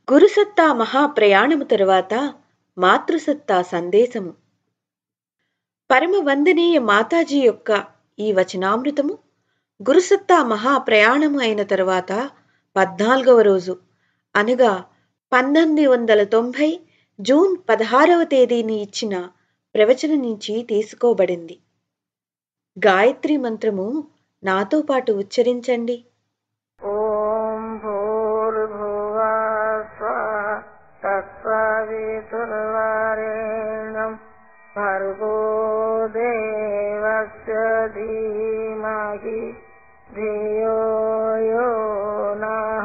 గురుసత్తా మహాప్రయాణము తరువాత మాతృసత్తా సందేశము పరమ వందనీయ మాతాజీ యొక్క ఈ వచనామృతము గురుసత్తా మహాప్రయాణము అయిన తరువాత పద్నాలుగవ రోజు అనగా పంతొమ్మిది వందల తొంభై జూన్ పదహారవ తేదీని ఇచ్చిన ప్రవచన నుంచి తీసుకోబడింది గాయత్రి మంత్రము నాతో పాటు ఉచ్చరించండి ॐ भूर्भुवः स्वः तत्सवितुर्वरेण्यं भर्गो देवस्य धीमहि धियो यो नः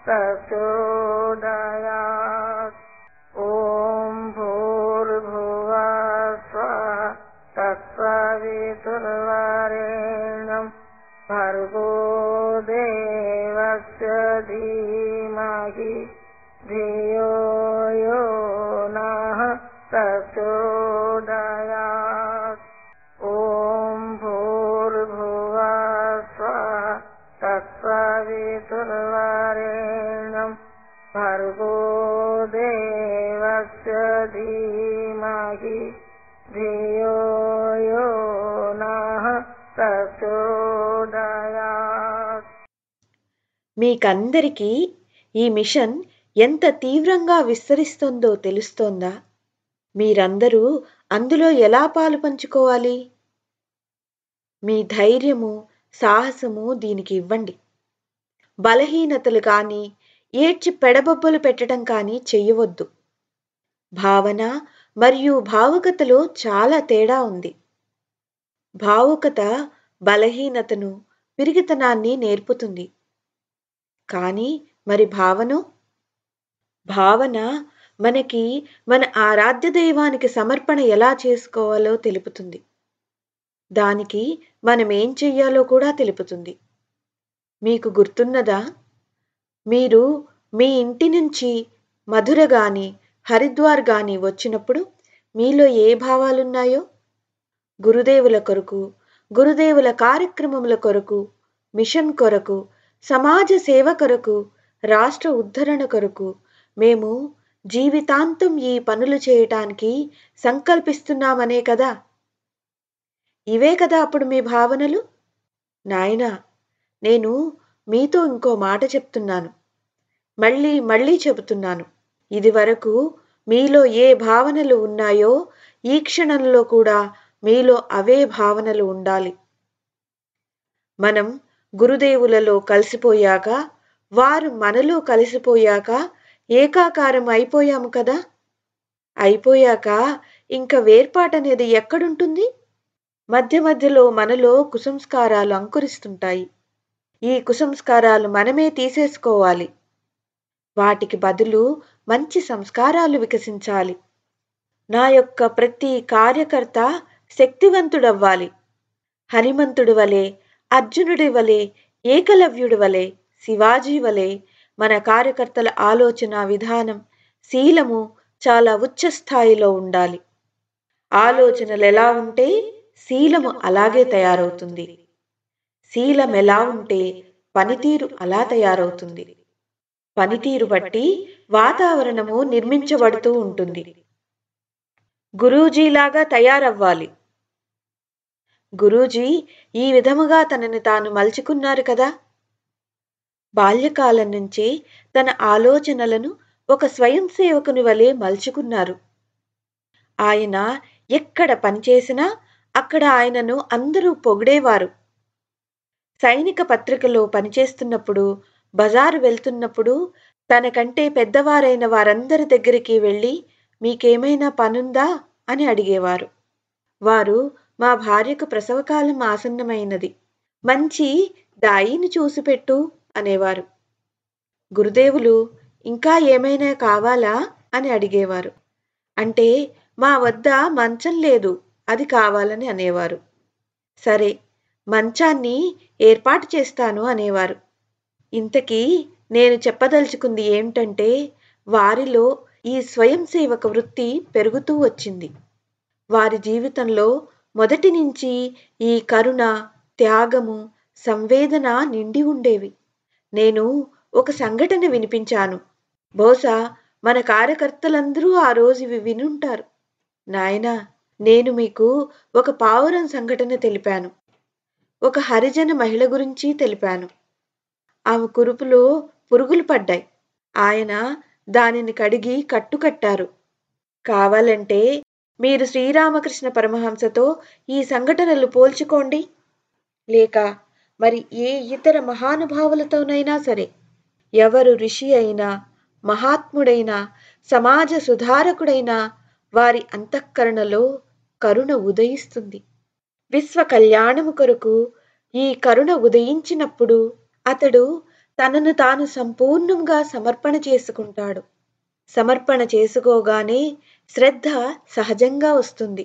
प्रचोदयात् ॐ भूर्भुवः स्वः तत्सवितुर्वरेण्यं भर्गो देवस्य धीमहि धियो यो नः प्रचोदयात् ॐ भूर्भुवः स्वः तत्सवितुर्वरेण्यं भर्गो देवस्य धीमहि धियो यो नः प्रचोदयात् మీకందరికీ ఈ మిషన్ ఎంత తీవ్రంగా విస్తరిస్తోందో తెలుస్తోందా మీరందరూ అందులో ఎలా పాలు పంచుకోవాలి మీ ధైర్యము సాహసము దీనికి ఇవ్వండి బలహీనతలు కానీ ఏడ్చి పెడబొబ్బలు పెట్టడం కానీ చెయ్యవద్దు భావన మరియు భావుకతలో చాలా తేడా ఉంది భావుకత బలహీనతను పిరిగితనాన్ని నేర్పుతుంది కానీ మరి భావన భావన మనకి మన ఆరాధ్య దైవానికి సమర్పణ ఎలా చేసుకోవాలో తెలుపుతుంది దానికి మనం ఏం చెయ్యాలో కూడా తెలుపుతుంది మీకు గుర్తున్నదా మీరు మీ ఇంటి నుంచి మధుర గాని హరిద్వార్ గాని వచ్చినప్పుడు మీలో ఏ భావాలున్నాయో గురుదేవుల కొరకు గురుదేవుల కార్యక్రమముల కొరకు మిషన్ కొరకు సమాజ సేవ కొరకు రాష్ట్ర ఉద్ధరణ కొరకు మేము జీవితాంతం ఈ పనులు చేయటానికి సంకల్పిస్తున్నామనే కదా ఇవే కదా అప్పుడు మీ భావనలు నాయనా నేను మీతో ఇంకో మాట చెప్తున్నాను మళ్ళీ మళ్ళీ చెబుతున్నాను ఇది వరకు మీలో ఏ భావనలు ఉన్నాయో ఈ క్షణంలో కూడా మీలో అవే భావనలు ఉండాలి మనం గురుదేవులలో కలిసిపోయాక వారు మనలో కలిసిపోయాక ఏకాకారం అయిపోయాము కదా అయిపోయాక ఇంకా వేర్పాటనేది ఎక్కడుంటుంది మధ్య మధ్యలో మనలో కుసంస్కారాలు అంకురిస్తుంటాయి ఈ కుసంస్కారాలు మనమే తీసేసుకోవాలి వాటికి బదులు మంచి సంస్కారాలు వికసించాలి నా యొక్క ప్రతి కార్యకర్త శక్తివంతుడవ్వాలి హనుమంతుడి వలె అర్జునుడి వలె ఏకలవ్యుడి వలె శివాజీ వలె మన కార్యకర్తల ఆలోచన విధానం శీలము చాలా ఉచ్చ స్థాయిలో ఉండాలి ఆలోచనలు ఎలా ఉంటే శీలము అలాగే తయారవుతుంది శీలం ఎలా ఉంటే పనితీరు అలా తయారవుతుంది పనితీరు బట్టి వాతావరణము నిర్మించబడుతూ ఉంటుంది గురూజీలాగా తయారవ్వాలి గురూజీ ఈ విధముగా తనని తాను మలుచుకున్నారు కదా బాల్యకాలం నుంచే తన ఆలోచనలను ఒక స్వయం సేవకుని వలె మలుచుకున్నారు ఆయన ఎక్కడ పనిచేసినా అక్కడ ఆయనను అందరూ పొగిడేవారు సైనిక పత్రికలో పనిచేస్తున్నప్పుడు బజారు వెళ్తున్నప్పుడు తనకంటే పెద్దవారైన వారందరి దగ్గరికి వెళ్ళి మీకేమైనా పనుందా అని అడిగేవారు వారు మా భార్యకు ప్రసవకాలం ఆసన్నమైనది మంచి దాయిని చూసిపెట్టు అనేవారు గురుదేవులు ఇంకా ఏమైనా కావాలా అని అడిగేవారు అంటే మా వద్ద మంచం లేదు అది కావాలని అనేవారు సరే మంచాన్ని ఏర్పాటు చేస్తాను అనేవారు ఇంతకీ నేను చెప్పదలుచుకుంది ఏమిటంటే వారిలో ఈ స్వయం సేవక వృత్తి పెరుగుతూ వచ్చింది వారి జీవితంలో మొదటి నుంచి ఈ కరుణ త్యాగము సంవేదన నిండి ఉండేవి నేను ఒక సంఘటన వినిపించాను బహుశా మన కార్యకర్తలందరూ ఆ రోజు ఇవి వినుంటారు నాయనా నేను మీకు ఒక పావురం సంఘటన తెలిపాను ఒక హరిజన మహిళ గురించి తెలిపాను ఆమె కురుపులో పురుగులు పడ్డాయి ఆయన దానిని కడిగి కట్టుకట్టారు కావాలంటే మీరు శ్రీరామకృష్ణ పరమహంసతో ఈ సంఘటనలు పోల్చుకోండి లేక మరి ఏ ఇతర మహానుభావులతోనైనా సరే ఎవరు ఋషి అయినా మహాత్ముడైనా సమాజ సుధారకుడైనా వారి అంతఃకరణలో కరుణ ఉదయిస్తుంది విశ్వ కళ్యాణము కొరకు ఈ కరుణ ఉదయించినప్పుడు అతడు తనను తాను సంపూర్ణంగా సమర్పణ చేసుకుంటాడు సమర్పణ చేసుకోగానే శ్రద్ధ సహజంగా వస్తుంది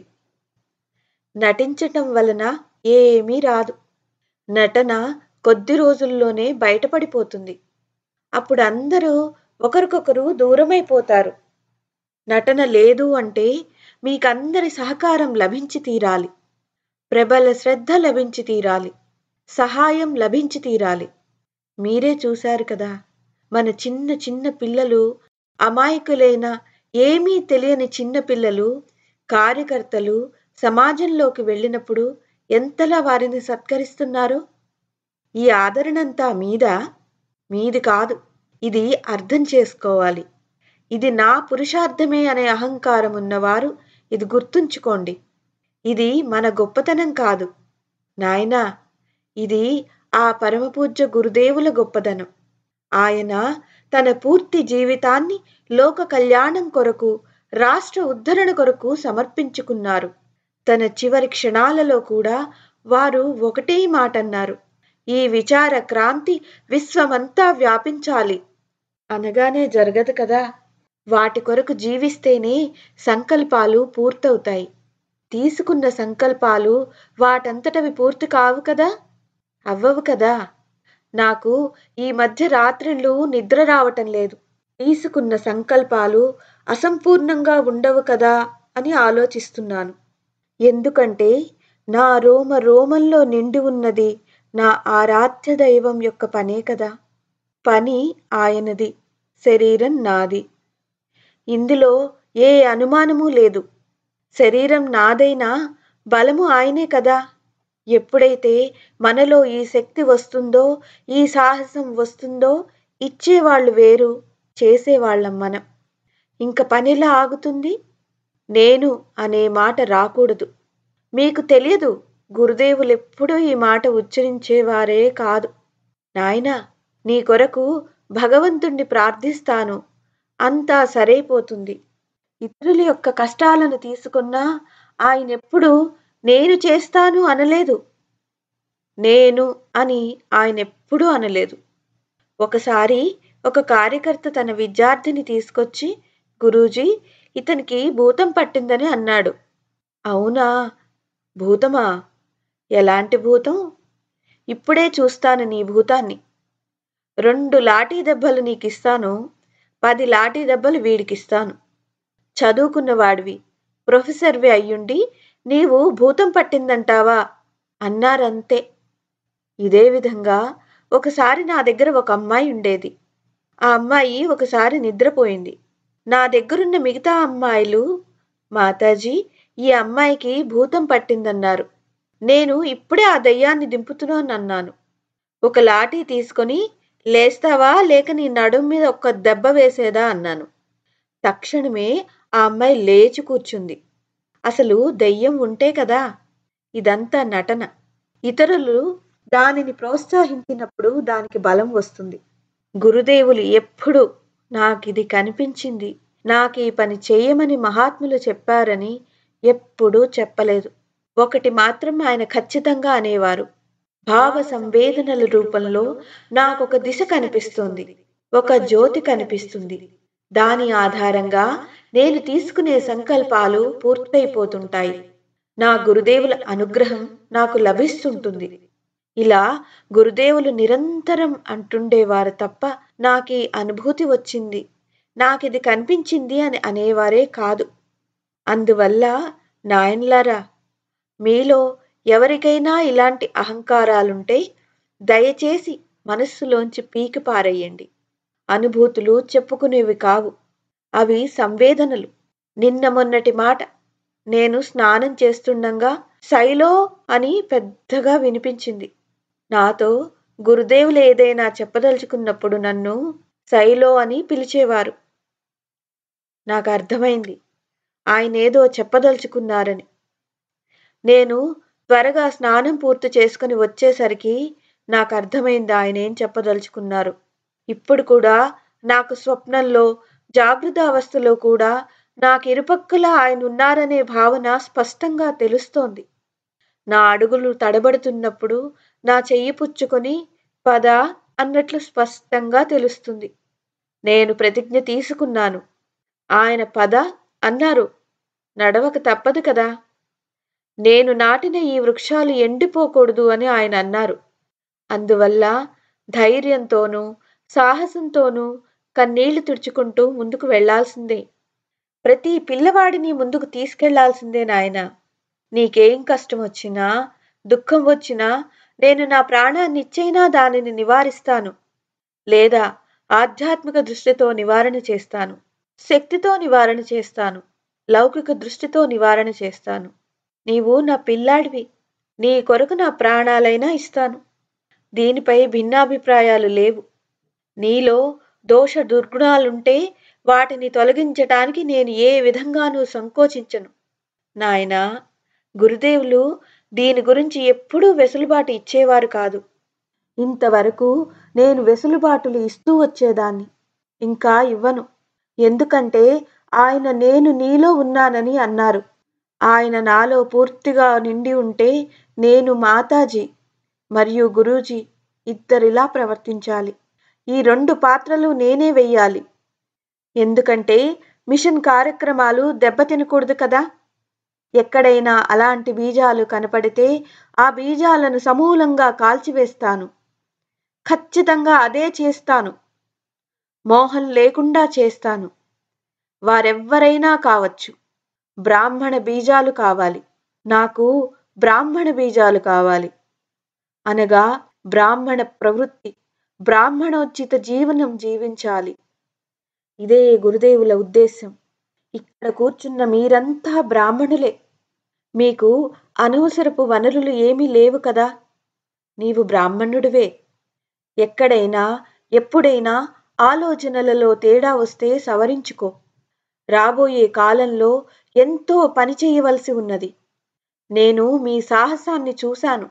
నటించటం వలన ఏమీ రాదు నటన కొద్ది రోజుల్లోనే బయటపడిపోతుంది అప్పుడు అందరూ ఒకరికొకరు దూరమైపోతారు నటన లేదు అంటే మీకందరి సహకారం లభించి తీరాలి ప్రబల శ్రద్ధ లభించి తీరాలి సహాయం లభించి తీరాలి మీరే చూశారు కదా మన చిన్న చిన్న పిల్లలు అమాయకులైన ఏమీ తెలియని చిన్న పిల్లలు కార్యకర్తలు సమాజంలోకి వెళ్ళినప్పుడు ఎంతలా వారిని సత్కరిస్తున్నారు ఈ ఆదరణంతా మీదా మీది కాదు ఇది అర్థం చేసుకోవాలి ఇది నా పురుషార్థమే అనే అహంకారం ఉన్నవారు ఇది గుర్తుంచుకోండి ఇది మన గొప్పతనం కాదు నాయనా ఇది ఆ పరమపూజ్య గురుదేవుల గొప్పదనం ఆయన తన పూర్తి జీవితాన్ని లోక కళ్యాణం కొరకు రాష్ట్ర ఉద్ధరణ కొరకు సమర్పించుకున్నారు తన చివరి క్షణాలలో కూడా వారు ఒకటే మాట అన్నారు ఈ విచార క్రాంతి విశ్వమంతా వ్యాపించాలి అనగానే జరగదు కదా వాటి కొరకు జీవిస్తేనే సంకల్పాలు పూర్తవుతాయి తీసుకున్న సంకల్పాలు వాటంతటవి పూర్తి కావు కదా అవ్వవు కదా నాకు ఈ మధ్య రాత్రిళ్ళు నిద్ర రావటం లేదు తీసుకున్న సంకల్పాలు అసంపూర్ణంగా ఉండవు కదా అని ఆలోచిస్తున్నాను ఎందుకంటే నా రోమ రోమంలో నిండి ఉన్నది నా ఆరాధ్య దైవం యొక్క పనే కదా పని ఆయనది శరీరం నాది ఇందులో ఏ అనుమానము లేదు శరీరం నాదైనా బలము ఆయనే కదా ఎప్పుడైతే మనలో ఈ శక్తి వస్తుందో ఈ సాహసం వస్తుందో ఇచ్చేవాళ్ళు వేరు చేసేవాళ్ళం మనం ఇంక పనిలా ఆగుతుంది నేను అనే మాట రాకూడదు మీకు తెలియదు గురుదేవులు ఎప్పుడూ ఈ మాట ఉచ్చరించేవారే కాదు నాయనా నీ కొరకు భగవంతుణ్ణి ప్రార్థిస్తాను అంతా సరైపోతుంది ఇతరుల యొక్క కష్టాలను తీసుకున్నా ఆయన ఎప్పుడు నేను చేస్తాను అనలేదు నేను అని ఆయన ఎప్పుడూ అనలేదు ఒకసారి ఒక కార్యకర్త తన విద్యార్థిని తీసుకొచ్చి గురూజీ ఇతనికి భూతం పట్టిందని అన్నాడు అవునా భూతమా ఎలాంటి భూతం ఇప్పుడే చూస్తాను నీ భూతాన్ని రెండు లాఠీ దెబ్బలు నీకిస్తాను పది లాఠీ దెబ్బలు వీడికిస్తాను చదువుకున్నవాడివి ప్రొఫెసర్వి అయ్యుండి నీవు భూతం పట్టిందంటావా అన్నారంతే ఇదే విధంగా ఒకసారి నా దగ్గర ఒక అమ్మాయి ఉండేది ఆ అమ్మాయి ఒకసారి నిద్రపోయింది నా దగ్గరున్న మిగతా అమ్మాయిలు మాతాజీ ఈ అమ్మాయికి భూతం పట్టిందన్నారు నేను ఇప్పుడే ఆ దయ్యాన్ని దింపుతున్నానన్నాను ఒక లాఠీ తీసుకొని లేస్తావా లేక నీ నడుం మీద ఒక్క దెబ్బ వేసేదా అన్నాను తక్షణమే ఆ అమ్మాయి లేచి కూర్చుంది అసలు దెయ్యం ఉంటే కదా ఇదంతా నటన ఇతరులు దానిని ప్రోత్సహించినప్పుడు దానికి బలం వస్తుంది గురుదేవులు ఎప్పుడు నాకిది కనిపించింది నాకు ఈ పని చేయమని మహాత్ములు చెప్పారని ఎప్పుడూ చెప్పలేదు ఒకటి మాత్రం ఆయన ఖచ్చితంగా అనేవారు భావ సంవేదనల రూపంలో నాకొక దిశ కనిపిస్తుంది ఒక జ్యోతి కనిపిస్తుంది దాని ఆధారంగా నేను తీసుకునే సంకల్పాలు పూర్తయిపోతుంటాయి నా గురుదేవుల అనుగ్రహం నాకు లభిస్తుంటుంది ఇలా గురుదేవులు నిరంతరం అంటుండేవారు తప్ప నాకు ఈ అనుభూతి వచ్చింది నాకిది కనిపించింది అని అనేవారే కాదు అందువల్ల నాయన్లారా మీలో ఎవరికైనా ఇలాంటి అహంకారాలుంటే దయచేసి మనస్సులోంచి పీకి పారేయండి అనుభూతులు చెప్పుకునేవి కావు అవి సంవేదనలు నిన్న మొన్నటి మాట నేను స్నానం చేస్తుండగా శైలో అని పెద్దగా వినిపించింది నాతో గురుదేవులు ఏదైనా చెప్పదలుచుకున్నప్పుడు నన్ను శైలో అని పిలిచేవారు నాకు అర్థమైంది ఆయన ఏదో చెప్పదలుచుకున్నారని నేను త్వరగా స్నానం పూర్తి చేసుకుని వచ్చేసరికి నాకు అర్థమైంది ఆయన ఏం చెప్పదలుచుకున్నారు ఇప్పుడు కూడా నాకు స్వప్నంలో జాగృత అవస్థలో కూడా నాకు ఇరుపక్కల ఆయన ఉన్నారనే భావన స్పష్టంగా తెలుస్తోంది నా అడుగులు తడబడుతున్నప్పుడు నా చెయ్యి పుచ్చుకొని పద అన్నట్లు స్పష్టంగా తెలుస్తుంది నేను ప్రతిజ్ఞ తీసుకున్నాను ఆయన పద అన్నారు నడవక తప్పదు కదా నేను నాటిన ఈ వృక్షాలు ఎండిపోకూడదు అని ఆయన అన్నారు అందువల్ల ధైర్యంతోనూ సాహసంతోనూ కన్నీళ్లు తుడుచుకుంటూ ముందుకు వెళ్లాల్సిందే ప్రతి పిల్లవాడిని ముందుకు తీసుకెళ్లాల్సిందే నాయన నీకేం కష్టం వచ్చినా దుఃఖం వచ్చినా నేను నా ప్రాణాన్ని ఇచ్చైనా దానిని నివారిస్తాను లేదా ఆధ్యాత్మిక దృష్టితో నివారణ చేస్తాను శక్తితో నివారణ చేస్తాను లౌకిక దృష్టితో నివారణ చేస్తాను నీవు నా పిల్లాడివి నీ కొరకు నా ప్రాణాలైనా ఇస్తాను దీనిపై భిన్నాభిప్రాయాలు లేవు నీలో దోష దుర్గుణాలుంటే వాటిని తొలగించటానికి నేను ఏ విధంగానూ సంకోచించను నాయనా గురుదేవులు దీని గురించి ఎప్పుడూ వెసులుబాటు ఇచ్చేవారు కాదు ఇంతవరకు నేను వెసులుబాటులు ఇస్తూ వచ్చేదాన్ని ఇంకా ఇవ్వను ఎందుకంటే ఆయన నేను నీలో ఉన్నానని అన్నారు ఆయన నాలో పూర్తిగా నిండి ఉంటే నేను మాతాజీ మరియు గురూజీ ఇద్దరిలా ప్రవర్తించాలి ఈ రెండు పాత్రలు నేనే వెయ్యాలి ఎందుకంటే మిషన్ కార్యక్రమాలు దెబ్బతినకూడదు కదా ఎక్కడైనా అలాంటి బీజాలు కనపడితే ఆ బీజాలను సమూలంగా కాల్చివేస్తాను ఖచ్చితంగా అదే చేస్తాను మోహం లేకుండా చేస్తాను వారెవ్వరైనా కావచ్చు బ్రాహ్మణ బీజాలు కావాలి నాకు బ్రాహ్మణ బీజాలు కావాలి అనగా బ్రాహ్మణ ప్రవృత్తి బ్రాహ్మణోచిత జీవనం జీవించాలి ఇదే గురుదేవుల ఉద్దేశం ఇక్కడ కూర్చున్న మీరంతా బ్రాహ్మణులే మీకు అనవసరపు వనరులు ఏమీ లేవు కదా నీవు బ్రాహ్మణుడివే ఎక్కడైనా ఎప్పుడైనా ఆలోచనలలో తేడా వస్తే సవరించుకో రాబోయే కాలంలో ఎంతో పని చేయవలసి ఉన్నది నేను మీ సాహసాన్ని చూశాను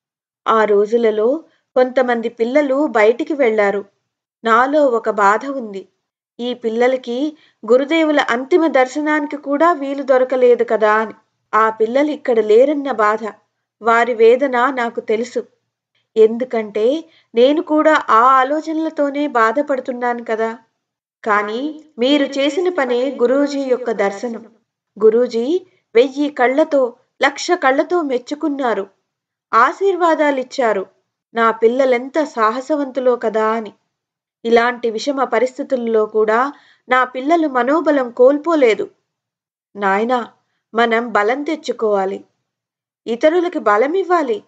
ఆ రోజులలో కొంతమంది పిల్లలు బయటికి వెళ్లారు నాలో ఒక బాధ ఉంది ఈ పిల్లలకి గురుదేవుల అంతిమ దర్శనానికి కూడా వీలు దొరకలేదు కదా అని ఆ పిల్లలు ఇక్కడ లేరన్న బాధ వారి వేదన నాకు తెలుసు ఎందుకంటే నేను కూడా ఆ ఆలోచనలతోనే బాధపడుతున్నాను కదా కానీ మీరు చేసిన పనే గురూజీ యొక్క దర్శనం గురూజీ వెయ్యి కళ్ళతో లక్ష కళ్ళతో మెచ్చుకున్నారు ఆశీర్వాదాలిచ్చారు నా పిల్లలెంత సాహసవంతులో కదా అని ఇలాంటి విషమ పరిస్థితుల్లో కూడా నా పిల్లలు మనోబలం కోల్పోలేదు నాయనా మనం బలం తెచ్చుకోవాలి ఇతరులకి బలమివ్వాలి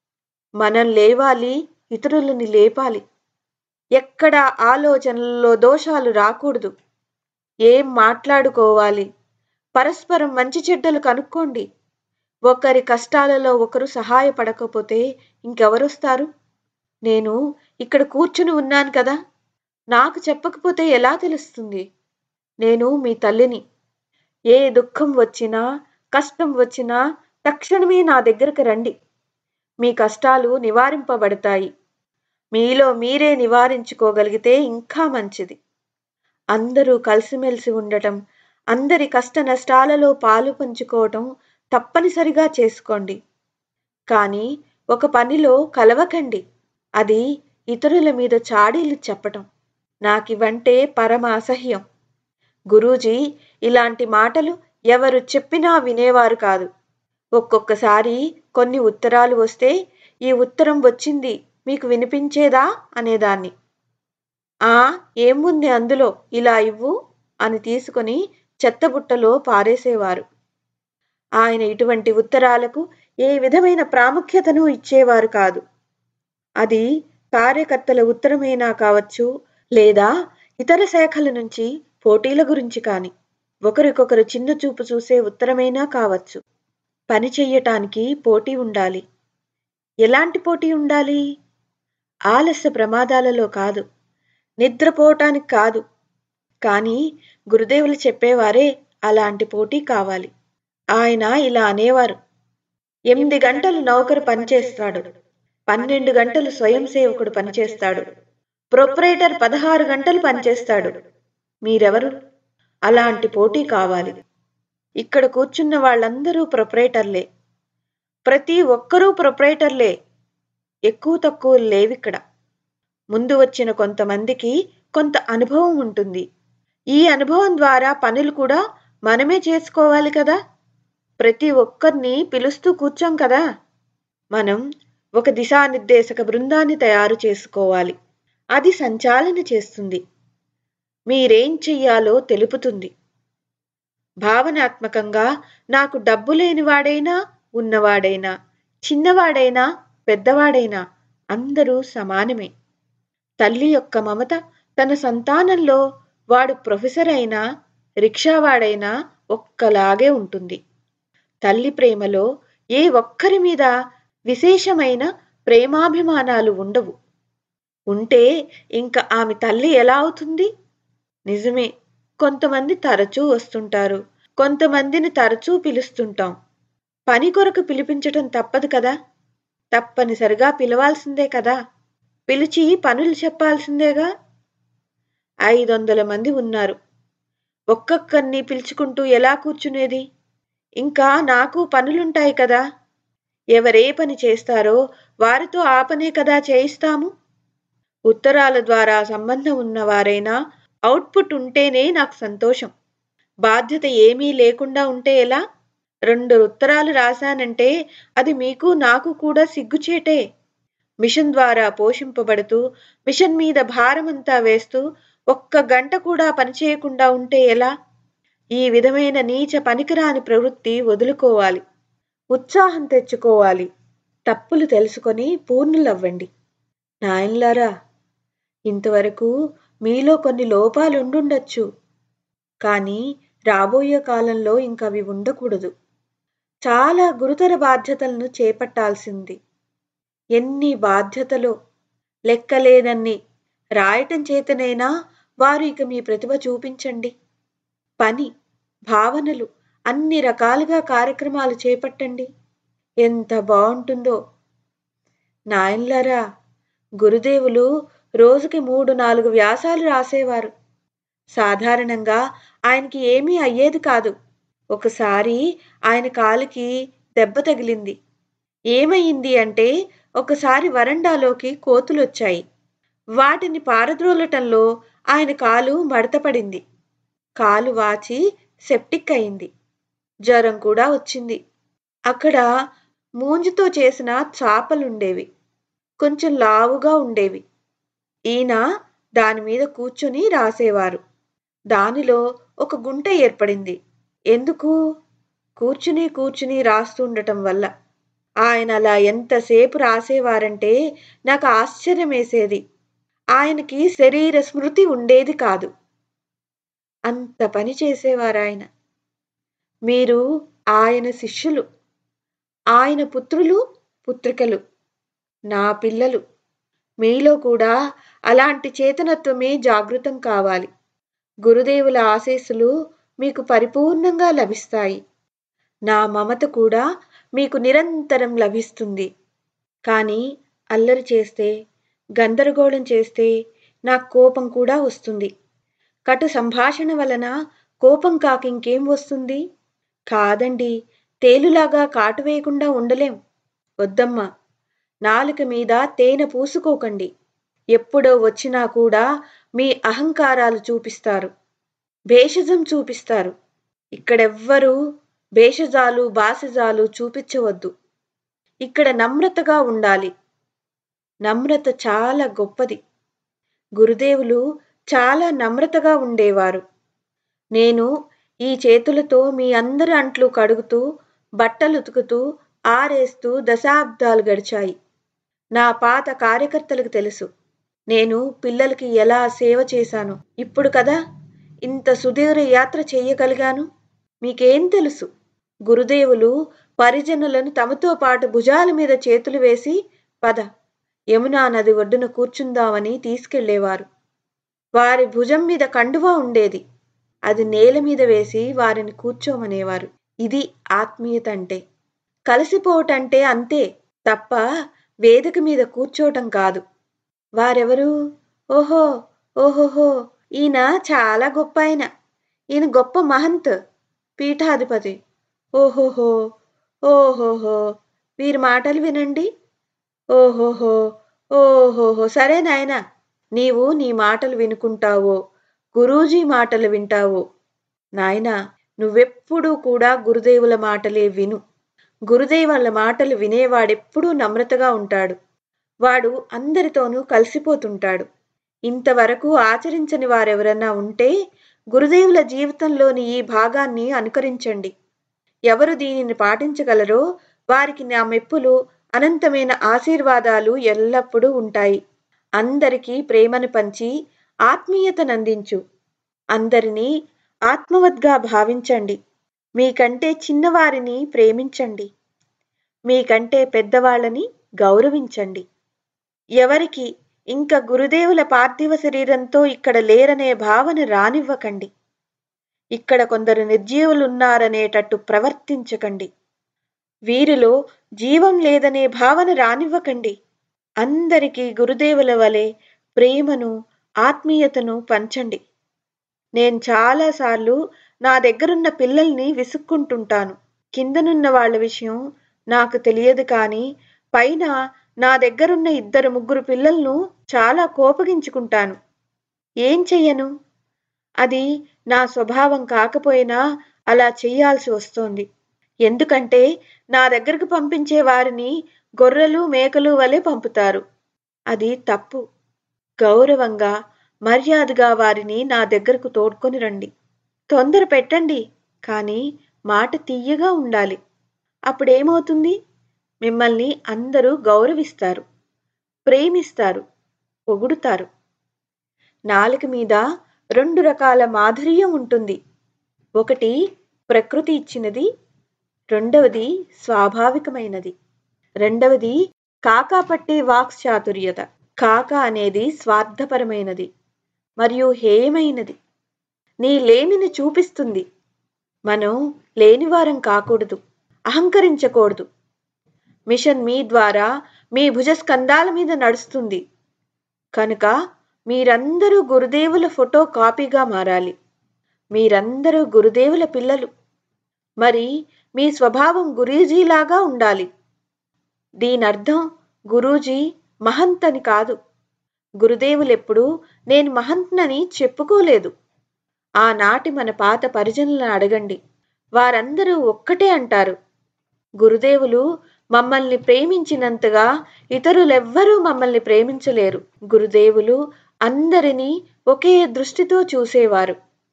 మనం లేవాలి ఇతరులని లేపాలి ఎక్కడ ఆలోచనల్లో దోషాలు రాకూడదు ఏం మాట్లాడుకోవాలి పరస్పరం మంచి చెడ్డలు కనుక్కోండి ఒకరి కష్టాలలో ఒకరు సహాయపడకపోతే ఇంకెవరొస్తారు నేను ఇక్కడ కూర్చుని ఉన్నాను కదా నాకు చెప్పకపోతే ఎలా తెలుస్తుంది నేను మీ తల్లిని ఏ దుఃఖం వచ్చినా కష్టం వచ్చినా తక్షణమే నా దగ్గరకు రండి మీ కష్టాలు నివారింపబడతాయి మీలో మీరే నివారించుకోగలిగితే ఇంకా మంచిది అందరూ కలిసిమెలిసి ఉండటం అందరి కష్ట నష్టాలలో పాలు పంచుకోవటం తప్పనిసరిగా చేసుకోండి కానీ ఒక పనిలో కలవకండి అది ఇతరుల మీద చాడీలు చెప్పటం నాకివంటే పరమ అసహ్యం గురూజీ ఇలాంటి మాటలు ఎవరు చెప్పినా వినేవారు కాదు ఒక్కొక్కసారి కొన్ని ఉత్తరాలు వస్తే ఈ ఉత్తరం వచ్చింది మీకు వినిపించేదా అనేదాన్ని ఆ ఏముంది అందులో ఇలా ఇవ్వు అని తీసుకొని చెత్తబుట్టలో పారేసేవారు ఆయన ఇటువంటి ఉత్తరాలకు ఏ విధమైన ప్రాముఖ్యతను ఇచ్చేవారు కాదు అది కార్యకర్తల ఉత్తరమైనా కావచ్చు లేదా ఇతర శాఖల నుంచి పోటీల గురించి కాని ఒకరికొకరు చిన్న చూపు చూసే ఉత్తరమైనా కావచ్చు పని చెయ్యటానికి పోటీ ఉండాలి ఎలాంటి పోటీ ఉండాలి ఆలస్య ప్రమాదాలలో కాదు నిద్రపోవటానికి కాదు కానీ గురుదేవులు చెప్పేవారే అలాంటి పోటీ కావాలి ఆయన ఇలా అనేవారు ఎనిమిది గంటలు నౌకరు పనిచేస్తాడు పన్నెండు గంటలు స్వయం సేవకుడు పనిచేస్తాడు ప్రొపరేటర్ పదహారు గంటలు పనిచేస్తాడు మీరెవరు అలాంటి పోటీ కావాలి ఇక్కడ కూర్చున్న వాళ్ళందరూ ప్రొపరేటర్లే ప్రతి ఒక్కరూ ప్రొపరేటర్లే ఎక్కువ తక్కువ లేవిక్కడ ముందు వచ్చిన కొంతమందికి కొంత అనుభవం ఉంటుంది ఈ అనుభవం ద్వారా పనులు కూడా మనమే చేసుకోవాలి కదా ప్రతి ఒక్కరిని పిలుస్తూ కూర్చోం కదా మనం ఒక దిశానిర్దేశక బృందాన్ని తయారు చేసుకోవాలి అది సంచాలన చేస్తుంది మీరేం చెయ్యాలో తెలుపుతుంది భావనాత్మకంగా నాకు డబ్బు లేనివాడైనా ఉన్నవాడైనా చిన్నవాడైనా పెద్దవాడైనా అందరూ సమానమే తల్లి యొక్క మమత తన సంతానంలో వాడు ప్రొఫెసర్ అయినా రిక్షావాడైనా ఒక్కలాగే ఉంటుంది తల్లి ప్రేమలో ఏ ఒక్కరి మీద విశేషమైన ప్రేమాభిమానాలు ఉండవు ఉంటే ఇంకా ఆమె తల్లి ఎలా అవుతుంది నిజమే కొంతమంది తరచూ వస్తుంటారు కొంతమందిని తరచూ పిలుస్తుంటాం పని కొరకు పిలిపించటం తప్పదు కదా తప్పనిసరిగా పిలవాల్సిందే కదా పిలిచి పనులు చెప్పాల్సిందేగా ఐదు వందల మంది ఉన్నారు ఒక్కొక్కరిని పిలుచుకుంటూ ఎలా కూర్చునేది ఇంకా నాకు పనులుంటాయి కదా ఎవరే పని చేస్తారో వారితో ఆ పనే కదా చేయిస్తాము ఉత్తరాల ద్వారా సంబంధం ఉన్నవారైనా అవుట్పుట్ ఉంటేనే నాకు సంతోషం బాధ్యత ఏమీ లేకుండా ఉంటే ఎలా రెండు ఉత్తరాలు రాశానంటే అది మీకు నాకు కూడా సిగ్గుచేటే మిషన్ ద్వారా పోషింపబడుతూ మిషన్ మీద భారమంతా వేస్తూ ఒక్క గంట కూడా పనిచేయకుండా ఉంటే ఎలా ఈ విధమైన నీచ పనికిరాని ప్రవృత్తి వదులుకోవాలి ఉత్సాహం తెచ్చుకోవాలి తప్పులు తెలుసుకొని పూర్ణులవ్వండి నాయన్లారా ఇంతవరకు మీలో కొన్ని లోపాలుండుండొచ్చు కానీ రాబోయే కాలంలో ఇంకవి ఉండకూడదు చాలా గురుతర బాధ్యతలను చేపట్టాల్సింది ఎన్ని బాధ్యతలో లెక్కలేనన్ని రాయటం చేతనైనా వారు ఇక మీ ప్రతిభ చూపించండి పని భావనలు అన్ని రకాలుగా కార్యక్రమాలు చేపట్టండి ఎంత బాగుంటుందో నాయన్లరా గురుదేవులు రోజుకి మూడు నాలుగు వ్యాసాలు రాసేవారు సాధారణంగా ఆయనకి ఏమీ అయ్యేది కాదు ఒకసారి ఆయన కాలికి దెబ్బ తగిలింది ఏమయింది అంటే ఒకసారి వరండాలోకి కోతులొచ్చాయి వాటిని పారద్రోలటంలో ఆయన కాలు మడతపడింది కాలు వాచి సెప్టిక్ అయింది జ్వరం కూడా వచ్చింది అక్కడ మూంజితో చేసిన చాపలుండేవి కొంచెం లావుగా ఉండేవి ఈయన దాని మీద కూర్చుని రాసేవారు దానిలో ఒక గుంట ఏర్పడింది ఎందుకు కూర్చుని కూర్చుని రాస్తుండటం వల్ల ఆయన అలా ఎంతసేపు రాసేవారంటే నాకు ఆశ్చర్యం వేసేది ఆయనకి శరీర స్మృతి ఉండేది కాదు అంత పని చేసేవారు ఆయన మీరు ఆయన శిష్యులు ఆయన పుత్రులు పుత్రికలు నా పిల్లలు మీలో కూడా అలాంటి చేతనత్వమే జాగృతం కావాలి గురుదేవుల ఆశీస్సులు మీకు పరిపూర్ణంగా లభిస్తాయి నా మమత కూడా మీకు నిరంతరం లభిస్తుంది కానీ అల్లరి చేస్తే గందరగోళం చేస్తే నాకు కోపం కూడా వస్తుంది కటు సంభాషణ వలన కోపం కాక ఇంకేం వస్తుంది కాదండి తేలులాగా కాటు వేయకుండా ఉండలేం వద్దమ్మా నాలుక మీద తేనె పూసుకోకండి ఎప్పుడో వచ్చినా కూడా మీ అహంకారాలు చూపిస్తారు భేషజం చూపిస్తారు ఇక్కడెవ్వరూ భేషజాలు బాసిజాలు చూపించవద్దు ఇక్కడ నమ్రతగా ఉండాలి నమ్రత చాలా గొప్పది గురుదేవులు చాలా నమ్రతగా ఉండేవారు నేను ఈ చేతులతో మీ అందరి అంట్లు కడుగుతూ బట్టలు ఉతుకుతూ ఆరేస్తూ దశాబ్దాలు గడిచాయి నా పాత కార్యకర్తలకు తెలుసు నేను పిల్లలకి ఎలా సేవ చేశాను ఇప్పుడు కదా ఇంత సుదీర్ఘ యాత్ర చెయ్యగలిగాను మీకేం తెలుసు గురుదేవులు పరిజనులను తమతో పాటు భుజాల మీద చేతులు వేసి పద యమునా నది ఒడ్డున కూర్చుందామని తీసుకెళ్లేవారు వారి భుజం మీద కండువా ఉండేది అది నేల మీద వేసి వారిని కూర్చోమనేవారు ఇది ఆత్మీయత అంటే కలిసిపోవటంటే అంతే తప్ప వేదిక మీద కూర్చోవటం కాదు వారెవరు ఓహో ఓహోహో ఈయన చాలా గొప్ప ఆయన ఈయన గొప్ప మహంత్ పీఠాధిపతి ఓహోహో ఓహోహో వీరి మాటలు వినండి ఓహోహో ఓహోహో సరే నాయనా నీవు నీ మాటలు వినుకుంటావో గురూజీ మాటలు వింటావో నాయనా నువ్వెప్పుడూ కూడా గురుదేవుల మాటలే విను గురుదేవుల మాటలు వినేవాడెప్పుడూ నమ్రతగా ఉంటాడు వాడు అందరితోనూ కలిసిపోతుంటాడు ఇంతవరకు ఆచరించని వారెవరన్నా ఉంటే గురుదేవుల జీవితంలోని ఈ భాగాన్ని అనుకరించండి ఎవరు దీనిని పాటించగలరో వారికి నా మెప్పులు అనంతమైన ఆశీర్వాదాలు ఎల్లప్పుడూ ఉంటాయి అందరికీ ప్రేమను పంచి ఆత్మీయతనందించు అందరినీ ఆత్మవద్గా భావించండి మీకంటే చిన్నవారిని ప్రేమించండి మీకంటే పెద్దవాళ్ళని గౌరవించండి ఎవరికి ఇంకా గురుదేవుల పార్థివ శరీరంతో ఇక్కడ లేరనే భావన రానివ్వకండి ఇక్కడ కొందరు నిర్జీవులున్నారనేటట్టు ప్రవర్తించకండి వీరిలో జీవం లేదనే భావన రానివ్వకండి అందరికీ గురుదేవుల వలె ప్రేమను ఆత్మీయతను పంచండి నేను చాలాసార్లు నా దగ్గరున్న పిల్లల్ని విసుక్కుంటుంటాను కిందనున్న వాళ్ళ విషయం నాకు తెలియదు కానీ పైన నా దగ్గరున్న ఇద్దరు ముగ్గురు పిల్లలను చాలా కోపగించుకుంటాను ఏం చెయ్యను అది నా స్వభావం కాకపోయినా అలా చెయ్యాల్సి వస్తోంది ఎందుకంటే నా దగ్గరకు పంపించే వారిని గొర్రెలు మేకలు వలె పంపుతారు అది తప్పు గౌరవంగా మర్యాదగా వారిని నా దగ్గరకు తోడ్కొని రండి తొందర పెట్టండి కానీ మాట తీయగా ఉండాలి అప్పుడేమవుతుంది మిమ్మల్ని అందరూ గౌరవిస్తారు ప్రేమిస్తారు పొగుడుతారు నాలుక మీద రెండు రకాల మాధుర్యం ఉంటుంది ఒకటి ప్రకృతి ఇచ్చినది రెండవది స్వాభావికమైనది రెండవది కాకా పట్టే వాక్చాతుర్యత కాక అనేది స్వార్థపరమైనది మరియు హేయమైనది నీ లేనిని చూపిస్తుంది మనం లేనివారం కాకూడదు అహంకరించకూడదు మిషన్ మీ ద్వారా మీ భుజస్కంధాల మీద నడుస్తుంది కనుక మీరందరూ గురుదేవుల ఫోటో కాపీగా మారాలి మీరందరూ గురుదేవుల పిల్లలు మరి మీ స్వభావం గురూజీలాగా ఉండాలి దీనర్థం గురూజీ మహంత్ అని కాదు గురుదేవులెప్పుడు నేను మహంత్నని చెప్పుకోలేదు ఆనాటి మన పాత పరిజనులను అడగండి వారందరూ ఒక్కటే అంటారు గురుదేవులు మమ్మల్ని ప్రేమించినంతగా ఇతరులెవ్వరూ మమ్మల్ని ప్రేమించలేరు గురుదేవులు అందరినీ ఒకే దృష్టితో చూసేవారు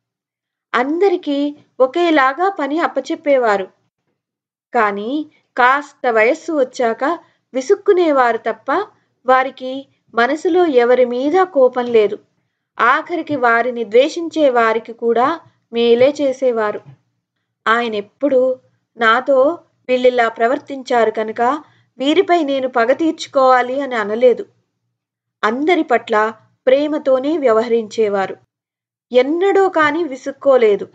అందరికీ ఒకేలాగా పని అప్పచెప్పేవారు కానీ కాస్త వయస్సు వచ్చాక విసుక్కునేవారు తప్ప వారికి మనసులో ఎవరి మీద కోపం లేదు ఆఖరికి వారిని ద్వేషించే వారికి కూడా మేలే చేసేవారు ఆయన ఎప్పుడు నాతో వీళ్ళిలా ప్రవర్తించారు కనుక వీరిపై నేను పగ తీర్చుకోవాలి అని అనలేదు అందరి పట్ల ప్రేమతోనే వ్యవహరించేవారు ఎన్నడూ కాని విసుక్కోలేదు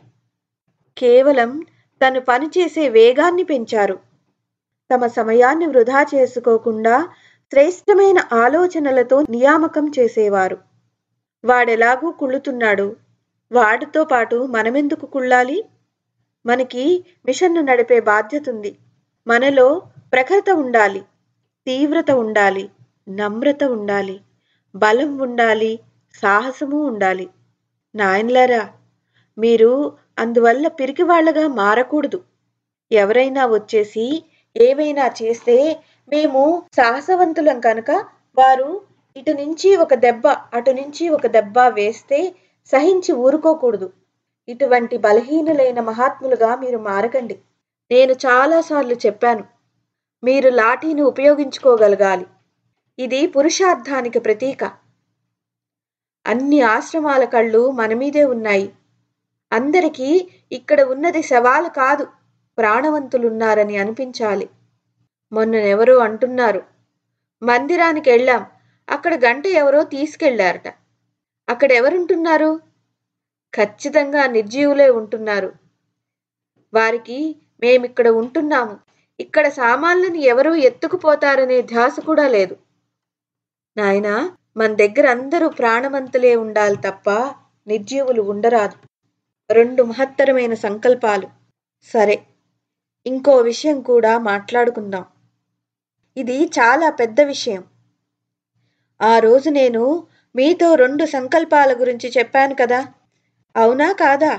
కేవలం తను పనిచేసే వేగాన్ని పెంచారు తమ సమయాన్ని వృధా చేసుకోకుండా శ్రేష్టమైన ఆలోచనలతో నియామకం చేసేవారు వాడెలాగూ కుళ్ళుతున్నాడు వాడితో పాటు మనమెందుకు కుళ్ళాలి మనకి మిషన్ను నడిపే బాధ్యత ఉంది మనలో ప్రఖరత ఉండాలి తీవ్రత ఉండాలి నమ్రత ఉండాలి బలం ఉండాలి సాహసము ఉండాలి నాయన్లారా మీరు అందువల్ల పిరికివాళ్లగా మారకూడదు ఎవరైనా వచ్చేసి ఏమైనా చేస్తే మేము సాహసవంతులం కనుక వారు ఇటు నుంచి ఒక దెబ్బ అటు నుంచి ఒక దెబ్బ వేస్తే సహించి ఊరుకోకూడదు ఇటువంటి బలహీనులైన మహాత్ములుగా మీరు మారకండి నేను చాలాసార్లు చెప్పాను మీరు లాఠీని ఉపయోగించుకోగలగాలి ఇది పురుషార్థానికి ప్రతీక అన్ని ఆశ్రమాల కళ్ళు మన మీదే ఉన్నాయి అందరికీ ఇక్కడ ఉన్నది శవాలు కాదు ప్రాణవంతులున్నారని అనిపించాలి మొన్ననెవరో అంటున్నారు మందిరానికి వెళ్ళాం అక్కడ గంట ఎవరో తీసుకెళ్లారట అక్కడ ఎవరుంటున్నారు ఖచ్చితంగా నిర్జీవులే ఉంటున్నారు వారికి మేమిక్కడ ఉంటున్నాము ఇక్కడ సామాన్లను ఎవరూ ఎత్తుకుపోతారనే ధ్యాస కూడా లేదు నాయనా మన దగ్గర అందరూ ప్రాణవంతులే ఉండాలి తప్ప నిర్జీవులు ఉండరాదు రెండు మహత్తరమైన సంకల్పాలు సరే ఇంకో విషయం కూడా మాట్లాడుకుందాం ఇది చాలా పెద్ద విషయం ఆ రోజు నేను మీతో రెండు సంకల్పాల గురించి చెప్పాను కదా అవునా కాదా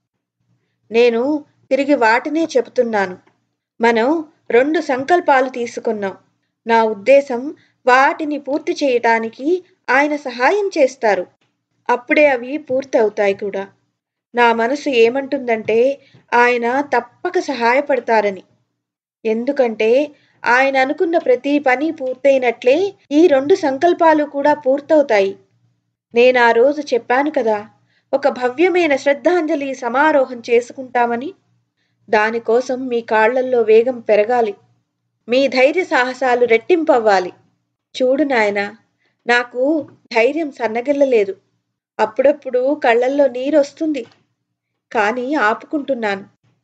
నేను తిరిగి వాటినే చెబుతున్నాను మనం రెండు సంకల్పాలు తీసుకున్నాం నా ఉద్దేశం వాటిని పూర్తి చేయటానికి ఆయన సహాయం చేస్తారు అప్పుడే అవి పూర్తి అవుతాయి కూడా నా మనసు ఏమంటుందంటే ఆయన తప్పక సహాయపడతారని ఎందుకంటే ఆయన అనుకున్న ప్రతి పని పూర్తయినట్లే ఈ రెండు సంకల్పాలు కూడా పూర్తవుతాయి నేను ఆ రోజు చెప్పాను కదా ఒక భవ్యమైన శ్రద్ధాంజలి సమారోహం చేసుకుంటామని దానికోసం మీ కాళ్లల్లో వేగం పెరగాలి మీ ధైర్య సాహసాలు రెట్టింపవ్వాలి చూడు నాయనా నాకు ధైర్యం సన్నగిల్లలేదు అప్పుడప్పుడు కళ్ళల్లో నీరొస్తుంది కానీ ఆపుకుంటున్నాను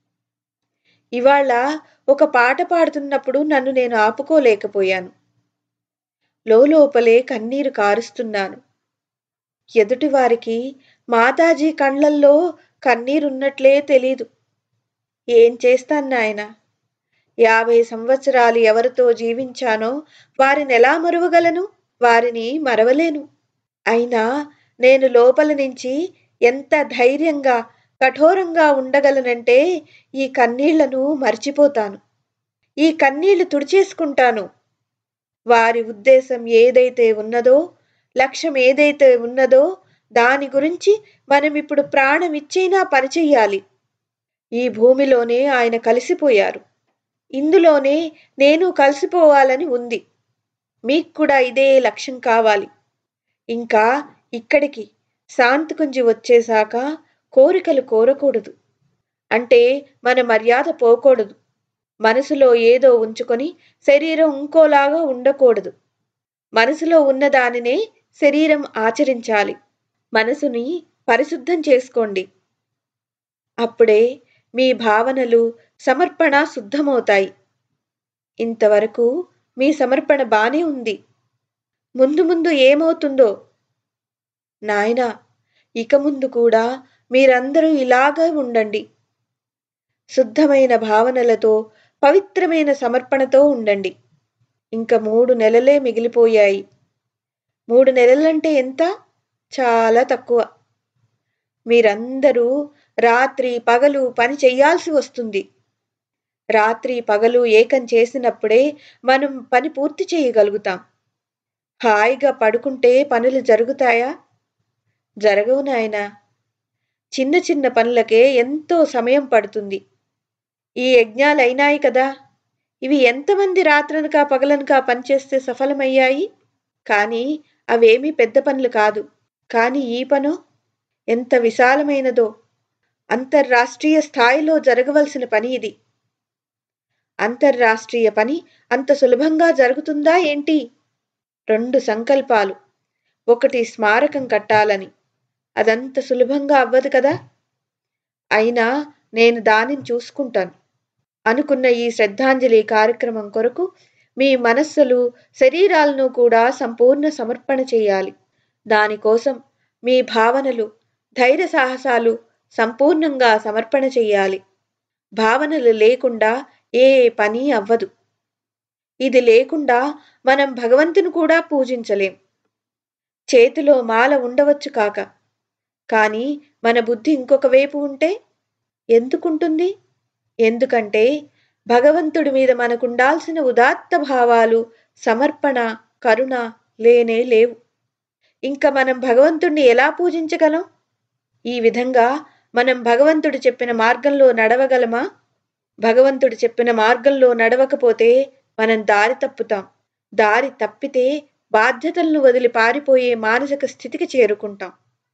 ఇవాళ ఒక పాట పాడుతున్నప్పుడు నన్ను నేను ఆపుకోలేకపోయాను లోపలే కన్నీరు కారుస్తున్నాను ఎదుటివారికి మాతాజీ కళ్ళల్లో కన్నీరున్నట్లే తెలీదు ఏం చేస్తాను నాయన యాభై సంవత్సరాలు ఎవరితో జీవించానో వారిని ఎలా మరువగలను వారిని మరవలేను అయినా నేను లోపల నుంచి ఎంత ధైర్యంగా కఠోరంగా ఉండగలనంటే ఈ కన్నీళ్లను మర్చిపోతాను ఈ కన్నీళ్లు తుడిచేసుకుంటాను వారి ఉద్దేశం ఏదైతే ఉన్నదో లక్ష్యం ఏదైతే ఉన్నదో దాని గురించి మనం ఇప్పుడు ప్రాణం ఇచ్చైనా పనిచెయ్యాలి ఈ భూమిలోనే ఆయన కలిసిపోయారు ఇందులోనే నేను కలిసిపోవాలని ఉంది మీకు కూడా ఇదే లక్ష్యం కావాలి ఇంకా ఇక్కడికి శాంతికుంజి వచ్చేశాక కోరికలు కోరకూడదు అంటే మన మర్యాద పోకూడదు మనసులో ఏదో ఉంచుకొని శరీరం ఇంకోలాగా ఉండకూడదు మనసులో ఉన్న దానినే శరీరం ఆచరించాలి మనసుని పరిశుద్ధం చేసుకోండి అప్పుడే మీ భావనలు సమర్పణ శుద్ధమవుతాయి ఇంతవరకు మీ సమర్పణ బానే ఉంది ముందు ముందు ఏమవుతుందో నాయనా ఇక ముందు కూడా మీరందరూ ఇలాగా ఉండండి శుద్ధమైన భావనలతో పవిత్రమైన సమర్పణతో ఉండండి ఇంక మూడు నెలలే మిగిలిపోయాయి మూడు నెలలంటే ఎంత చాలా తక్కువ మీరందరూ రాత్రి పగలు పని చెయ్యాల్సి వస్తుంది రాత్రి పగలు ఏకం చేసినప్పుడే మనం పని పూర్తి చేయగలుగుతాం హాయిగా పడుకుంటే పనులు జరుగుతాయా జరగవు నాయనా చిన్న చిన్న పనులకే ఎంతో సమయం పడుతుంది ఈ యజ్ఞాలు అయినాయి కదా ఇవి ఎంతమంది రాత్రనక పగలనక పనిచేస్తే సఫలమయ్యాయి కానీ అవేమీ పెద్ద పనులు కాదు కానీ ఈ పను ఎంత విశాలమైనదో అంతర్రాష్ట్రీయ స్థాయిలో జరగవలసిన పని ఇది అంతర్రాష్ట్రీయ పని అంత సులభంగా జరుగుతుందా ఏంటి రెండు సంకల్పాలు ఒకటి స్మారకం కట్టాలని అదంత సులభంగా అవ్వదు కదా అయినా నేను దానిని చూసుకుంటాను అనుకున్న ఈ శ్రద్ధాంజలి కార్యక్రమం కొరకు మీ మనస్సులు శరీరాలను కూడా సంపూర్ణ సమర్పణ చేయాలి దానికోసం మీ భావనలు ధైర్య సాహసాలు సంపూర్ణంగా సమర్పణ చేయాలి భావనలు లేకుండా ఏ పని అవ్వదు ఇది లేకుండా మనం భగవంతుని కూడా పూజించలేం చేతిలో మాల ఉండవచ్చు కాక కానీ మన బుద్ధి ఇంకొక వైపు ఉంటే ఎందుకుంటుంది ఎందుకంటే భగవంతుడి మీద మనకుండాల్సిన ఉదాత్త భావాలు సమర్పణ కరుణ లేనే లేవు ఇంకా మనం భగవంతుణ్ణి ఎలా పూజించగలం ఈ విధంగా మనం భగవంతుడు చెప్పిన మార్గంలో నడవగలమా భగవంతుడు చెప్పిన మార్గంలో నడవకపోతే మనం దారి తప్పుతాం దారి తప్పితే బాధ్యతలను వదిలి పారిపోయే మానసిక స్థితికి చేరుకుంటాం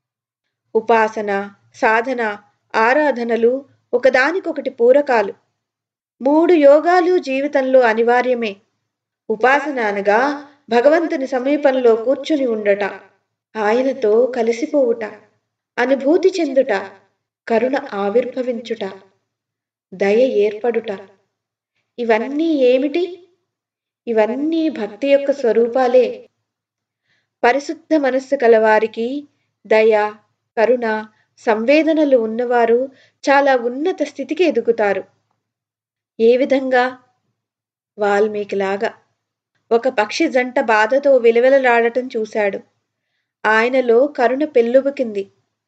ఉపాసన సాధన ఆరాధనలు ఒకదానికొకటి పూరకాలు మూడు యోగాలు జీవితంలో అనివార్యమే ఉపాసన అనగా భగవంతుని సమీపంలో కూర్చుని ఉండట ఆయనతో కలిసిపోవుట అనుభూతి చెందుట కరుణ ఆవిర్భవించుట దయ ఏర్పడుట ఇవన్నీ ఏమిటి ఇవన్నీ భక్తి యొక్క స్వరూపాలే పరిశుద్ధ మనస్సు కలవారికి దయ కరుణ సంవేదనలు ఉన్నవారు చాలా ఉన్నత స్థితికి ఎదుగుతారు ఏ విధంగా వాల్మీకిలాగా ఒక పక్షి జంట బాధతో విలవిలలాడటం చూశాడు ఆయనలో కరుణ పెల్లుబుకింది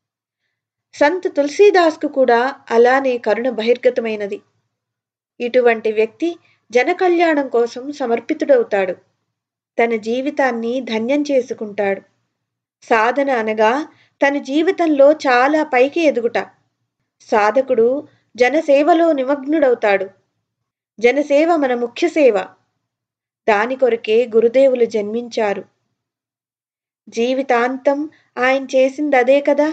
సంత్ తులసీదాస్కు కూడా అలానే కరుణ బహిర్గతమైనది ఇటువంటి వ్యక్తి జనకళ్యాణం కోసం సమర్పితుడవుతాడు తన జీవితాన్ని ధన్యం చేసుకుంటాడు సాధన అనగా తన జీవితంలో చాలా పైకి ఎదుగుట సాధకుడు జనసేవలో నిమగ్నుడవుతాడు జనసేవ మన ముఖ్య సేవ దాని కొరకే గురుదేవులు జన్మించారు జీవితాంతం ఆయన చేసింది అదే కదా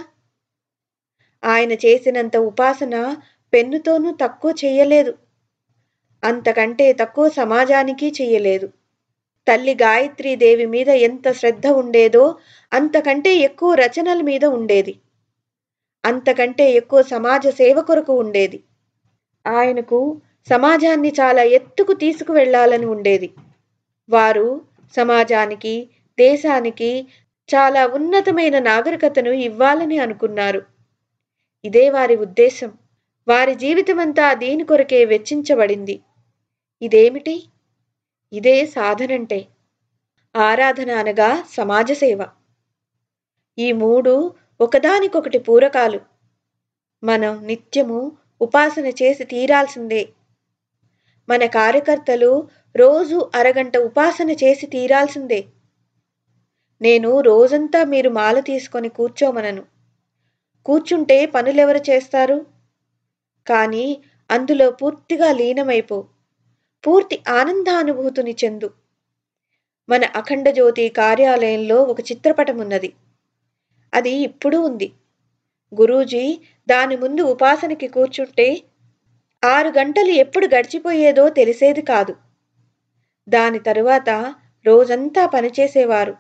ఆయన చేసినంత ఉపాసన పెన్నుతోనూ తక్కువ చెయ్యలేదు అంతకంటే తక్కువ సమాజానికి చెయ్యలేదు తల్లి దేవి మీద ఎంత శ్రద్ధ ఉండేదో అంతకంటే ఎక్కువ రచనల మీద ఉండేది అంతకంటే ఎక్కువ సమాజ సేవ కొరకు ఉండేది ఆయనకు సమాజాన్ని చాలా ఎత్తుకు తీసుకువెళ్లాలని ఉండేది వారు సమాజానికి దేశానికి చాలా ఉన్నతమైన నాగరికతను ఇవ్వాలని అనుకున్నారు ఇదే వారి ఉద్దేశం వారి జీవితమంతా దీని కొరకే వెచ్చించబడింది ఇదేమిటి ఇదే సాధనంటే ఆరాధన అనగా సమాజ సేవ ఈ మూడు ఒకదానికొకటి పూరకాలు మనం నిత్యము ఉపాసన చేసి తీరాల్సిందే మన కార్యకర్తలు రోజు అరగంట ఉపాసన చేసి తీరాల్సిందే నేను రోజంతా మీరు మాల తీసుకొని కూర్చోమనను కూర్చుంటే పనులెవరు చేస్తారు కానీ అందులో పూర్తిగా లీనమైపో పూర్తి ఆనందానుభూతిని చెందు మన అఖండ జ్యోతి కార్యాలయంలో ఒక చిత్రపటం ఉన్నది అది ఇప్పుడు ఉంది గురూజీ దాని ముందు ఉపాసనకి కూర్చుంటే ఆరు గంటలు ఎప్పుడు గడిచిపోయేదో తెలిసేది కాదు దాని తరువాత రోజంతా పనిచేసేవారు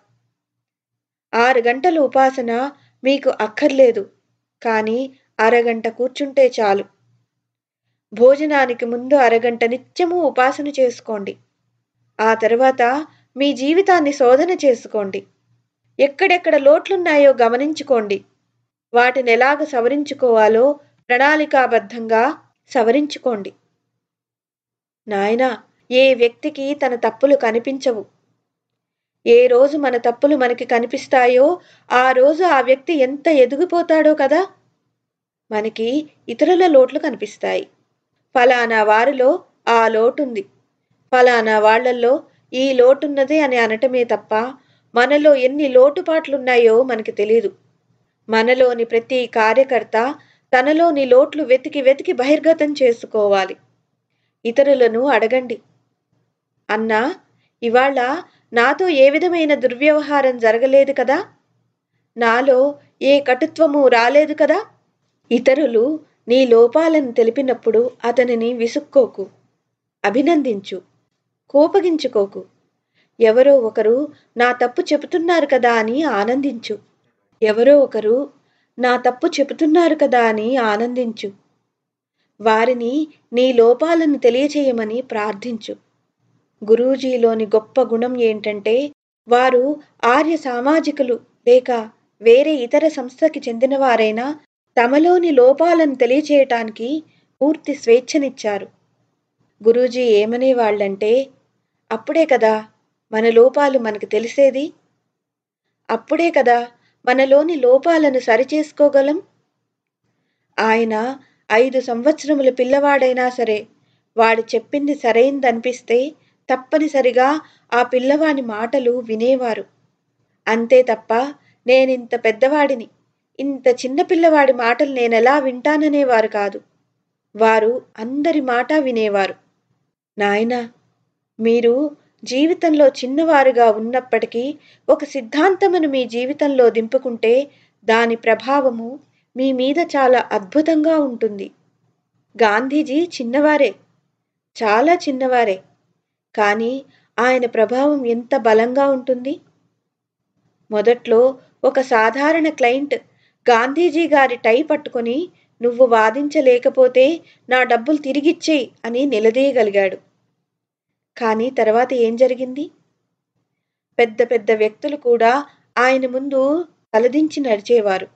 ఆరు గంటల ఉపాసన మీకు అక్కర్లేదు కానీ అరగంట కూర్చుంటే చాలు భోజనానికి ముందు అరగంట నిత్యము ఉపాసన చేసుకోండి ఆ తర్వాత మీ జీవితాన్ని శోధన చేసుకోండి ఎక్కడెక్కడ లోట్లున్నాయో గమనించుకోండి వాటిని ఎలాగ సవరించుకోవాలో ప్రణాళికాబద్ధంగా సవరించుకోండి నాయనా ఏ వ్యక్తికి తన తప్పులు కనిపించవు ఏ రోజు మన తప్పులు మనకి కనిపిస్తాయో ఆ రోజు ఆ వ్యక్తి ఎంత ఎదిగిపోతాడో కదా మనకి ఇతరుల లోట్లు కనిపిస్తాయి ఫలానా వారిలో ఆ లోటుంది ఫలానా వాళ్లల్లో ఈ లోటున్నది అని అనటమే తప్ప మనలో ఎన్ని లోటుపాట్లున్నాయో మనకి తెలియదు మనలోని ప్రతి కార్యకర్త తనలోని లోట్లు వెతికి వెతికి బహిర్గతం చేసుకోవాలి ఇతరులను అడగండి అన్నా ఇవాళ నాతో ఏ విధమైన దుర్వ్యవహారం జరగలేదు కదా నాలో ఏ కటుత్వము రాలేదు కదా ఇతరులు నీ లోపాలను తెలిపినప్పుడు అతనిని విసుక్కోకు అభినందించు కోపగించుకోకు ఎవరో ఒకరు నా తప్పు చెబుతున్నారు కదా అని ఆనందించు ఎవరో ఒకరు నా తప్పు చెబుతున్నారు కదా అని ఆనందించు వారిని నీ లోపాలను తెలియచేయమని ప్రార్థించు గురూజీలోని గొప్ప గుణం ఏంటంటే వారు ఆర్య సామాజికులు లేక వేరే ఇతర సంస్థకి చెందినవారైనా తమలోని లోపాలను తెలియచేయటానికి పూర్తి స్వేచ్ఛనిచ్చారు గురూజీ ఏమనేవాళ్ళంటే అప్పుడే కదా మన లోపాలు మనకు తెలిసేది అప్పుడే కదా మనలోని లోపాలను సరిచేసుకోగలం ఆయన ఐదు సంవత్సరముల పిల్లవాడైనా సరే వాడు చెప్పింది సరైందనిపిస్తే తప్పనిసరిగా ఆ పిల్లవాని మాటలు వినేవారు అంతే తప్ప నేనింత పెద్దవాడిని ఇంత చిన్న పిల్లవాడి మాటలు నేనెలా వింటాననేవారు కాదు వారు అందరి మాట వినేవారు నాయనా మీరు జీవితంలో చిన్నవారుగా ఉన్నప్పటికీ ఒక సిద్ధాంతమును మీ జీవితంలో దింపుకుంటే దాని ప్రభావము మీ మీద చాలా అద్భుతంగా ఉంటుంది గాంధీజీ చిన్నవారే చాలా చిన్నవారే కానీ ఆయన ప్రభావం ఎంత బలంగా ఉంటుంది మొదట్లో ఒక సాధారణ క్లయింట్ గాంధీజీ గారి టై పట్టుకొని నువ్వు వాదించలేకపోతే నా డబ్బులు తిరిగిచ్చేయి అని నిలదీయగలిగాడు కానీ తర్వాత ఏం జరిగింది పెద్ద పెద్ద వ్యక్తులు కూడా ఆయన ముందు తలదించి నడిచేవారు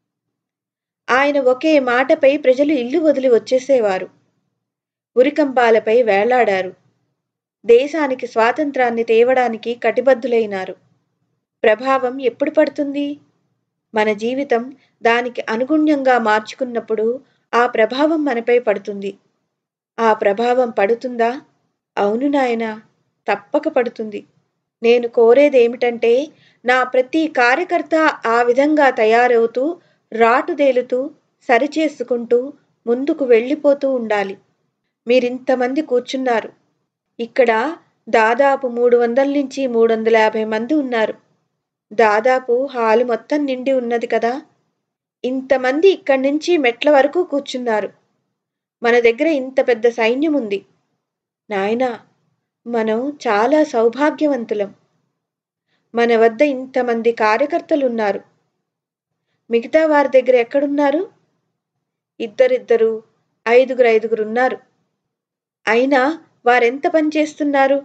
ఆయన ఒకే మాటపై ప్రజలు ఇల్లు వదిలి వచ్చేసేవారు ఉరికంబాలపై వేలాడారు దేశానికి స్వాతంత్రాన్ని తేవడానికి కటిబద్ధులైనారు ప్రభావం ఎప్పుడు పడుతుంది మన జీవితం దానికి అనుగుణ్యంగా మార్చుకున్నప్పుడు ఆ ప్రభావం మనపై పడుతుంది ఆ ప్రభావం పడుతుందా అవును నాయనా తప్పక పడుతుంది నేను కోరేదేమిటంటే నా ప్రతి కార్యకర్త ఆ విధంగా తయారవుతూ రాటుదేలుతూ సరిచేసుకుంటూ ముందుకు వెళ్ళిపోతూ ఉండాలి మీరింతమంది కూర్చున్నారు ఇక్కడ దాదాపు మూడు వందల నుంచి మూడు వందల యాభై మంది ఉన్నారు దాదాపు హాలు మొత్తం నిండి ఉన్నది కదా ఇంతమంది ఇక్కడి నుంచి మెట్ల వరకు కూర్చున్నారు మన దగ్గర ఇంత పెద్ద సైన్యం ఉంది నాయనా మనం చాలా సౌభాగ్యవంతులం మన వద్ద ఇంతమంది కార్యకర్తలు ఉన్నారు మిగతా వారి దగ్గర ఎక్కడున్నారు ఇద్దరిద్దరు ఐదుగురు ఐదుగురు ఉన్నారు అయినా వారెంత పని చేస్తున్నారు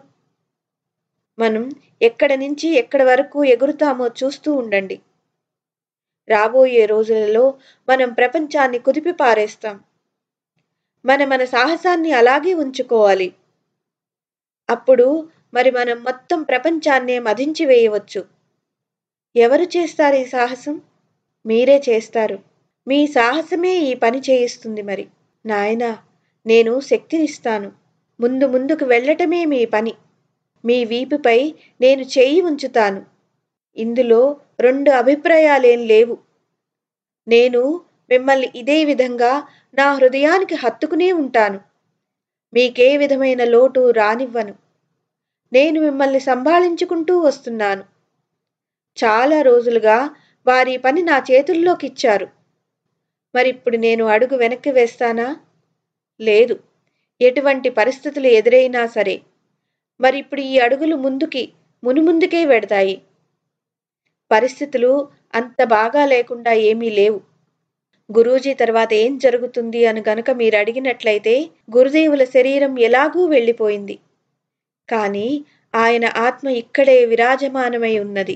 మనం ఎక్కడ నుంచి ఎక్కడ వరకు ఎగురుతామో చూస్తూ ఉండండి రాబోయే రోజులలో మనం ప్రపంచాన్ని కుదిపి పారేస్తాం మన మన సాహసాన్ని అలాగే ఉంచుకోవాలి అప్పుడు మరి మనం మొత్తం ప్రపంచాన్నే మదించి వేయవచ్చు ఎవరు చేస్తారు ఈ సాహసం మీరే చేస్తారు మీ సాహసమే ఈ పని చేయిస్తుంది మరి నాయనా నేను శక్తినిస్తాను ముందు ముందుకు వెళ్ళటమే మీ పని మీ వీపుపై నేను చేయి ఉంచుతాను ఇందులో రెండు అభిప్రాయాలేం లేవు నేను మిమ్మల్ని ఇదే విధంగా నా హృదయానికి హత్తుకునే ఉంటాను మీకే విధమైన లోటు రానివ్వను నేను మిమ్మల్ని సంభాళించుకుంటూ వస్తున్నాను చాలా రోజులుగా వారి పని నా చేతుల్లోకి ఇచ్చారు మరిప్పుడు నేను అడుగు వెనక్కి వేస్తానా లేదు ఎటువంటి పరిస్థితులు ఎదురైనా సరే మరిప్పుడు ఈ అడుగులు ముందుకి మునుముందుకే వెడతాయి పరిస్థితులు అంత బాగా లేకుండా ఏమీ లేవు గురూజీ తర్వాత ఏం జరుగుతుంది అని గనుక మీరు అడిగినట్లయితే గురుదేవుల శరీరం ఎలాగూ వెళ్ళిపోయింది కానీ ఆయన ఆత్మ ఇక్కడే విరాజమానమై ఉన్నది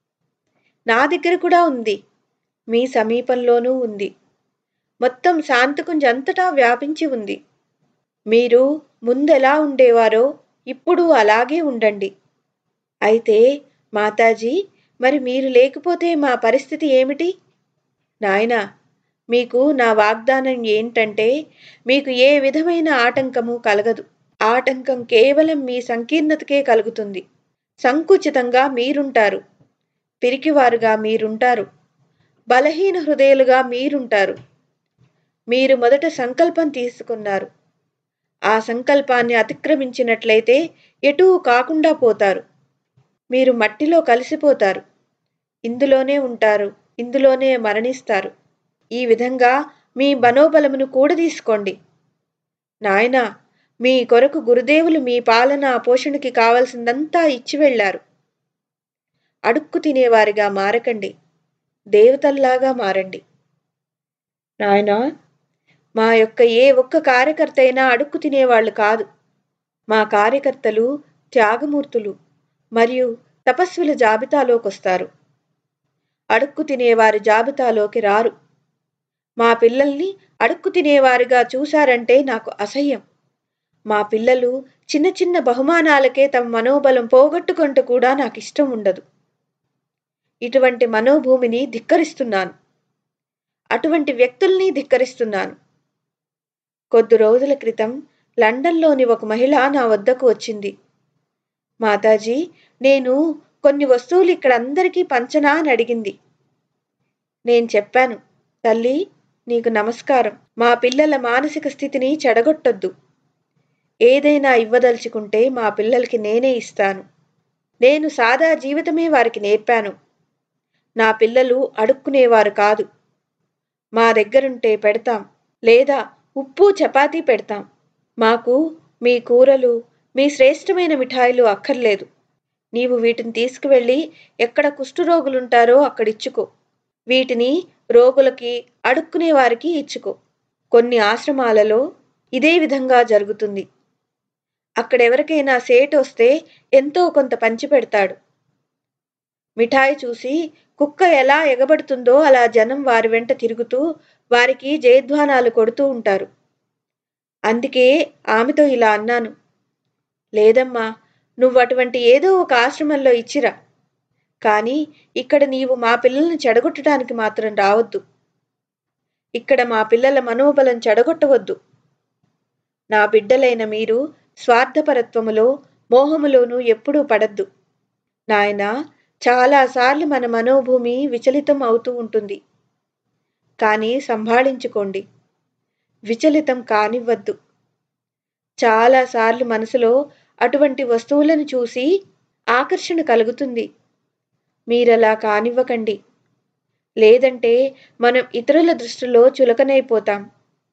నా దగ్గర కూడా ఉంది మీ సమీపంలోనూ ఉంది మొత్తం శాంతకుంజ్ అంతటా వ్యాపించి ఉంది మీరు ముందెలా ఉండేవారో ఇప్పుడు అలాగే ఉండండి అయితే మాతాజీ మరి మీరు లేకపోతే మా పరిస్థితి ఏమిటి నాయనా మీకు నా వాగ్దానం ఏంటంటే మీకు ఏ విధమైన ఆటంకము కలగదు ఆటంకం కేవలం మీ సంకీర్ణతకే కలుగుతుంది సంకుచితంగా మీరుంటారు పిరికివారుగా మీరుంటారు బలహీన హృదయాలుగా మీరుంటారు మీరు మొదట సంకల్పం తీసుకున్నారు ఆ సంకల్పాన్ని అతిక్రమించినట్లయితే ఎటూ కాకుండా పోతారు మీరు మట్టిలో కలిసిపోతారు ఇందులోనే ఉంటారు ఇందులోనే మరణిస్తారు ఈ విధంగా మీ మనోబలమును కూడదీసుకోండి నాయనా మీ కొరకు గురుదేవులు మీ పాలన పోషణకి కావలసిందంతా ఇచ్చి వెళ్ళారు అడుక్కు తినేవారిగా మారకండి దేవతల్లాగా మారండి నాయనా మా యొక్క ఏ ఒక్క కార్యకర్త అయినా అడుక్కు తినేవాళ్ళు కాదు మా కార్యకర్తలు త్యాగమూర్తులు మరియు తపస్సుల జాబితాలోకి వస్తారు అడుక్కు తినేవారి జాబితాలోకి రారు మా పిల్లల్ని అడుక్కు తినేవారిగా చూశారంటే నాకు అసహ్యం మా పిల్లలు చిన్న చిన్న బహుమానాలకే తమ మనోబలం పోగొట్టుకుంటూ కూడా నాకు ఇష్టం ఉండదు ఇటువంటి మనోభూమిని ధిక్కరిస్తున్నాను అటువంటి వ్యక్తుల్ని ధిక్కరిస్తున్నాను కొద్ది రోజుల క్రితం లండన్లోని ఒక మహిళ నా వద్దకు వచ్చింది మాతాజీ నేను కొన్ని వస్తువులు ఇక్కడ అందరికీ పంచనా అని అడిగింది నేను చెప్పాను తల్లి నీకు నమస్కారం మా పిల్లల మానసిక స్థితిని చెడగొట్టొద్దు ఏదైనా ఇవ్వదలుచుకుంటే మా పిల్లలకి నేనే ఇస్తాను నేను సాదా జీవితమే వారికి నేర్పాను నా పిల్లలు అడుక్కునేవారు కాదు మా దగ్గరుంటే పెడతాం లేదా ఉప్పు చపాతీ పెడతాం మాకు మీ కూరలు మీ శ్రేష్టమైన మిఠాయిలు అక్కర్లేదు నీవు వీటిని తీసుకువెళ్ళి ఎక్కడ కుష్ఠరోగులుంటారో అక్కడిచ్చుకో వీటిని రోగులకి అడుక్కునే వారికి ఇచ్చుకో కొన్ని ఆశ్రమాలలో ఇదే విధంగా జరుగుతుంది అక్కడెవరికైనా సేటు వస్తే ఎంతో కొంత పంచి పెడతాడు మిఠాయి చూసి కుక్క ఎలా ఎగబడుతుందో అలా జనం వారి వెంట తిరుగుతూ వారికి జయధ్వానాలు కొడుతూ ఉంటారు అందుకే ఆమెతో ఇలా అన్నాను లేదమ్మా నువ్వు అటువంటి ఏదో ఒక ఆశ్రమంలో ఇచ్చిరా కానీ ఇక్కడ నీవు మా పిల్లల్ని చెడగొట్టడానికి మాత్రం రావద్దు ఇక్కడ మా పిల్లల మనోబలం చెడగొట్టవద్దు నా బిడ్డలైన మీరు స్వార్థపరత్వములో మోహములోనూ ఎప్పుడూ పడద్దు నాయనా చాలాసార్లు మన మనోభూమి విచలితం అవుతూ ఉంటుంది కానీ సంభాళించుకోండి విచలితం కానివ్వద్దు చాలాసార్లు మనసులో అటువంటి వస్తువులను చూసి ఆకర్షణ కలుగుతుంది మీరలా కానివ్వకండి లేదంటే మనం ఇతరుల దృష్టిలో చులకనైపోతాం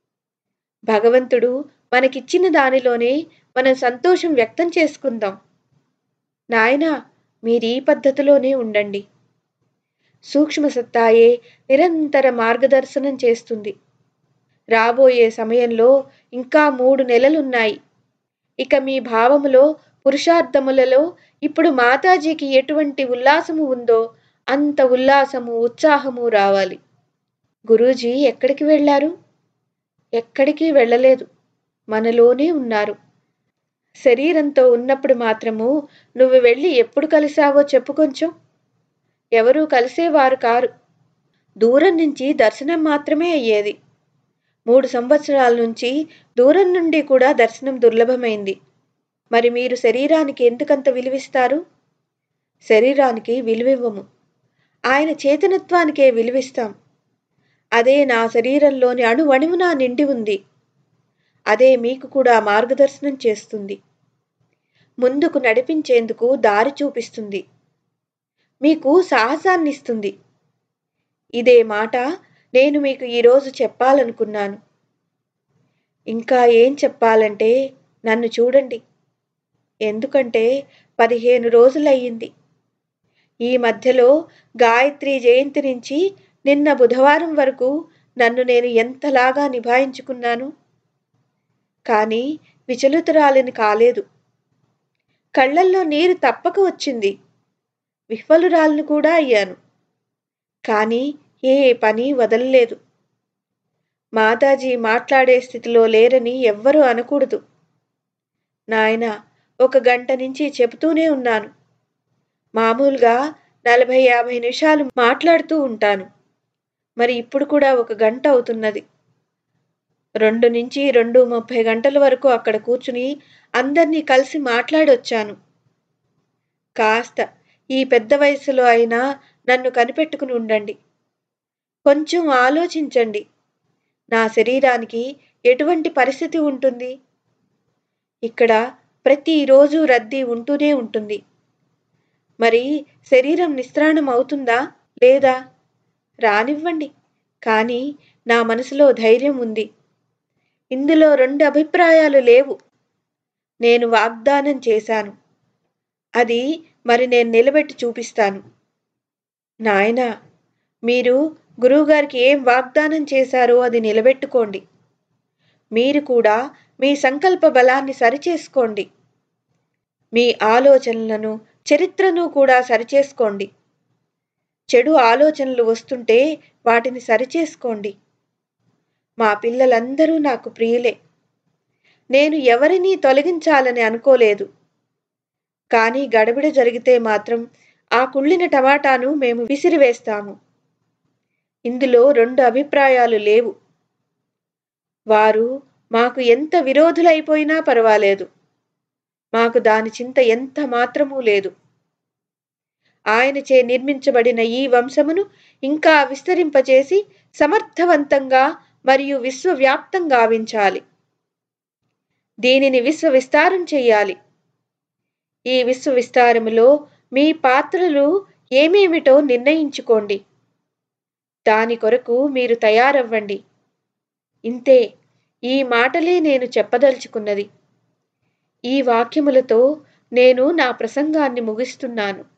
భగవంతుడు మనకిచ్చిన దానిలోనే మనం సంతోషం వ్యక్తం చేసుకుందాం నాయనా మీరీ పద్ధతిలోనే ఉండండి సూక్ష్మ సత్తాయే నిరంతర మార్గదర్శనం చేస్తుంది రాబోయే సమయంలో ఇంకా మూడు నెలలున్నాయి ఇక మీ భావములో పురుషార్థములలో ఇప్పుడు మాతాజీకి ఎటువంటి ఉల్లాసము ఉందో అంత ఉల్లాసము ఉత్సాహము రావాలి గురూజీ ఎక్కడికి వెళ్ళారు ఎక్కడికి వెళ్ళలేదు మనలోనే ఉన్నారు శరీరంతో ఉన్నప్పుడు మాత్రము నువ్వు వెళ్ళి ఎప్పుడు కలిసావో చెప్పు కొంచెం ఎవరూ కలిసేవారు కారు దూరం నుంచి దర్శనం మాత్రమే అయ్యేది మూడు సంవత్సరాల నుంచి దూరం నుండి కూడా దర్శనం దుర్లభమైంది మరి మీరు శరీరానికి ఎందుకంత విలువిస్తారు శరీరానికి విలువివ్వము ఆయన చేతనత్వానికే విలువిస్తాం అదే నా శరీరంలోని అణువణువున నిండి ఉంది అదే మీకు కూడా మార్గదర్శనం చేస్తుంది ముందుకు నడిపించేందుకు దారి చూపిస్తుంది మీకు సాహసాన్ని ఇస్తుంది ఇదే మాట నేను మీకు ఈరోజు చెప్పాలనుకున్నాను ఇంకా ఏం చెప్పాలంటే నన్ను చూడండి ఎందుకంటే పదిహేను రోజులయ్యింది ఈ మధ్యలో గాయత్రి జయంతి నుంచి నిన్న బుధవారం వరకు నన్ను నేను ఎంతలాగా నిభాయించుకున్నాను కానీ విచలితురాలిని కాలేదు కళ్ళల్లో నీరు తప్పక వచ్చింది విఫలురాలిని కూడా అయ్యాను కానీ ఏ పని వదలలేదు మాతాజీ మాట్లాడే స్థితిలో లేరని ఎవ్వరూ అనకూడదు నాయన ఒక గంట నుంచి చెబుతూనే ఉన్నాను మామూలుగా నలభై యాభై నిమిషాలు మాట్లాడుతూ ఉంటాను మరి ఇప్పుడు కూడా ఒక గంట అవుతున్నది రెండు నుంచి రెండు ముప్పై గంటల వరకు అక్కడ కూర్చుని అందరినీ కలిసి మాట్లాడొచ్చాను కాస్త ఈ పెద్ద వయసులో అయినా నన్ను కనిపెట్టుకుని ఉండండి కొంచెం ఆలోచించండి నా శరీరానికి ఎటువంటి పరిస్థితి ఉంటుంది ఇక్కడ ప్రతిరోజు రద్దీ ఉంటూనే ఉంటుంది మరి శరీరం నిస్త్రాణం అవుతుందా లేదా రానివ్వండి కానీ నా మనసులో ధైర్యం ఉంది ఇందులో రెండు అభిప్రాయాలు లేవు నేను వాగ్దానం చేశాను అది మరి నేను నిలబెట్టి చూపిస్తాను నాయనా మీరు గురువుగారికి ఏం వాగ్దానం చేశారో అది నిలబెట్టుకోండి మీరు కూడా మీ సంకల్ప బలాన్ని సరిచేసుకోండి మీ ఆలోచనలను చరిత్రను కూడా సరిచేసుకోండి చెడు ఆలోచనలు వస్తుంటే వాటిని సరిచేసుకోండి మా పిల్లలందరూ నాకు ప్రియులే నేను ఎవరినీ తొలగించాలని అనుకోలేదు కానీ గడబిడ జరిగితే మాత్రం ఆ కుళ్ళిన టమాటాను మేము విసిరివేస్తాము ఇందులో రెండు అభిప్రాయాలు లేవు వారు మాకు ఎంత విరోధులైపోయినా పర్వాలేదు మాకు దాని చింత ఎంత మాత్రమూ లేదు ఆయనచే నిర్మించబడిన ఈ వంశమును ఇంకా విస్తరింపచేసి సమర్థవంతంగా మరియు విశ్వవ్యాప్తంగా గావించాలి దీనిని విశ్వ విస్తారం చెయ్యాలి ఈ విశ్వ విస్తారములో మీ పాత్రలు ఏమేమిటో నిర్ణయించుకోండి దాని కొరకు మీరు తయారవ్వండి ఇంతే ఈ మాటలే నేను చెప్పదలుచుకున్నది ఈ వాక్యములతో నేను నా ప్రసంగాన్ని ముగిస్తున్నాను